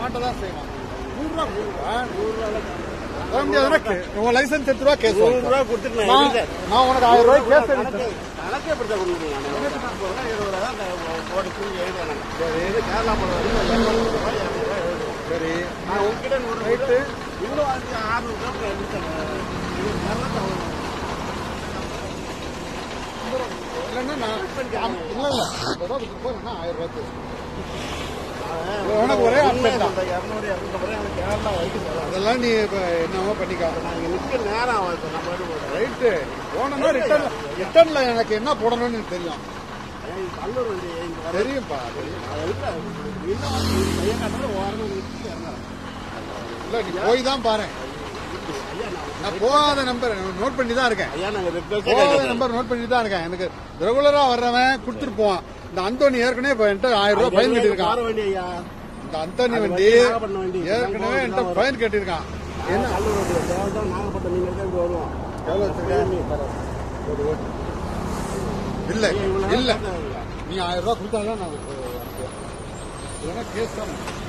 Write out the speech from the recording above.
மாட்ட தான் செய்வான் நூறு ரூபா கொடுப்பா நூறு ரூபா வர முடியாதுன்னா கே- உன் லைசன்ஸ் எடுத்து ரூபா கேஸ் நூறு ரூபா கொடுத்துட்டு நான் நான் இருக்கேன். நான் உனக்கு ஆயிரம் ரூபாய் கேஸ் கணக்கு கணக்கு எப்படி தான் கொடுக்கணும் நான் இருபது ரூபா தான் நான் போட்டு கூலி எழுதுவேன் நான். இது கேரளா போடுறது இரநூறு ரூபாய் இரநூறு ரூபாய் எழுதுவேன் சரி நான் உங்ககிட்ட நூறு ரைட்டு இன்னும் அஞ்சு ஆறுநூறு ரூபாய் நான் எடுத்துட்டேன். இது கேரளா தான் இல்லைன்னா நான் ஆம், இல்ல இல்ல ஐம்பது ரூபா கொடுத்து போறேன்னா ஆயிரம் ரூபாய் உனக்கு ஒரே ஆப்ஷன் தான் இரநூறு இரநூறு ரூபாய் எனக்கு கேரளா வரைக்கும் தரும். அதெல்லாம் நீ இப்ப என்னவோ பண்ணிக்கோ நான் இங்க நிக்க நேரம் ஆகும் இப்ப நம்ம வீடு போட. ரைட்டு போனோம்னா ரிட்டர்ன் ரிட்டர்ன்ல எனக்கு என்ன போடணும்னு எனக்கு தெரியும் ஏன் இது கல்லூர் வண்டி இங்க வர தெரியும்பா தெரியும் அது இல்ல, இன்னும் வந்து இது கையை காட்டுறது ஓரமா நிறுத்தி இறங்குறேன். இல்ல நீ போய் தான் பாரு ஐயா நான் நான் போகாத நம்பர் நோட் பண்ணி தான் இருக்கேன் ஐயா நாங்க ரெக்வஸ்டே போகாத கேட்கறோம். நம்பர் நோட் பண்ணி தான் இருக்கேன் எனக்கு ரெகுலரா வர்றவன் கொடுத்துட்டு போவான் இந்த அந்தோனி ஏற்கனவே இப்ப என்கிட்ட ஆயிரம் ரூபாய் ஃபைன் கட்டியிருக்கான் போற வண்டி ஐயா இந்த அந்தோனி அது வண்டி வண்டி நாகப்பட்டினம் வண்டி. ஏற்கனவே என்கிட்ட வரும். ஃபைன் கட்டியிருக்கான் என்ன கல்லூர் வண்டி தேவைதான் நாகப்பட்டினம் நீங்க தான் இங்க வருவோம் எவ்வளவு வச்சிருக்க? இல்ல ஐயா, இவ்வளவு இல்ல நேரம் பார்த்தேன் ஐயா. நீ ஆயிரம் ரூபாய் கொடுத்தாலும் நான் இல்லைன்னா கேஸ் தான்